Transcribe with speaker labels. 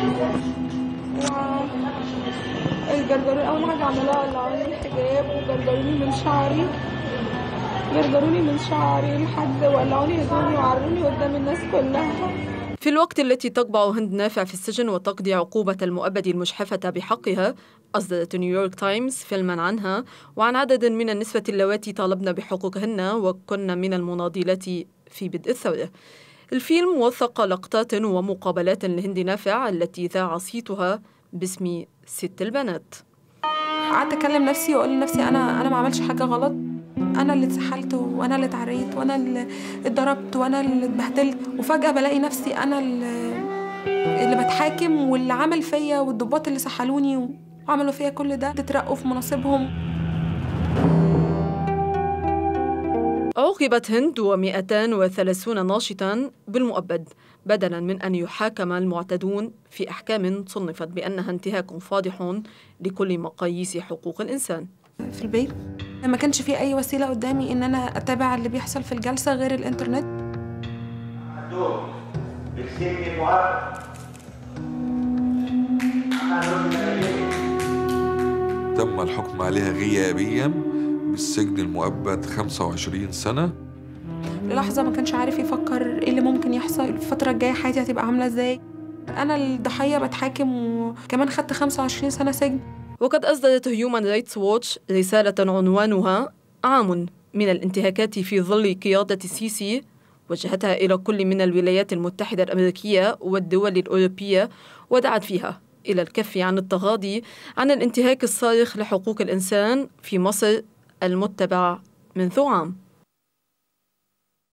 Speaker 1: الجرجرون اول حاجه عملوها قلعوني الحجاب وجرجروني من شعري جرجروني من شعري لحد وقلعوني هدومي وعروني قدام الناس كلها
Speaker 2: في الوقت التي تقبع هند نافع في السجن وتقضي عقوبة المؤبد المجحفة بحقها أصدرت نيويورك تايمز فيلما عنها وعن عدد من النسوة اللواتي طالبن بحقوقهن وكن من المناضلات في بدء الثورة الفيلم وثق لقطات ومقابلات لهند نافع التي ذاع صيتها باسم ست البنات
Speaker 1: قعدت اكلم نفسي واقول لنفسي انا انا ما عملتش حاجه غلط انا اللي اتسحلت وانا اللي اتعريت وانا اللي اتضربت وانا اللي اتبهدلت وفجاه بلاقي نفسي انا اللي, اللي بتحاكم واللي عمل فيا والضباط اللي سحلوني وعملوا فيا كل ده تترقوا في مناصبهم
Speaker 2: عوقبت هند و230 ناشطا بالمؤبد بدلا من أن يحاكم المعتدون في أحكام صنفت بأنها انتهاك فاضح لكل مقاييس حقوق الإنسان
Speaker 1: في البيت ما كانش في أي وسيلة قدامي إن أنا أتابع اللي بيحصل في الجلسة غير الإنترنت
Speaker 3: تم الحكم عليها غيابيا بالسجن المؤبد 25 سنة
Speaker 1: للحظة ما كانش عارف يفكر ايه اللي ممكن يحصل الفترة الجاية حياتي هتبقى عاملة ازاي أنا الضحية بتحاكم وكمان خدت 25 سنة سجن
Speaker 2: وقد أصدرت هيومان رايتس ووتش رسالة عنوانها عام من الانتهاكات في ظل قيادة السيسي وجهتها إلى كل من الولايات المتحدة الأمريكية والدول الأوروبية ودعت فيها إلى الكف عن التغاضي عن الانتهاك الصارخ لحقوق الإنسان في مصر المتبع منذ عام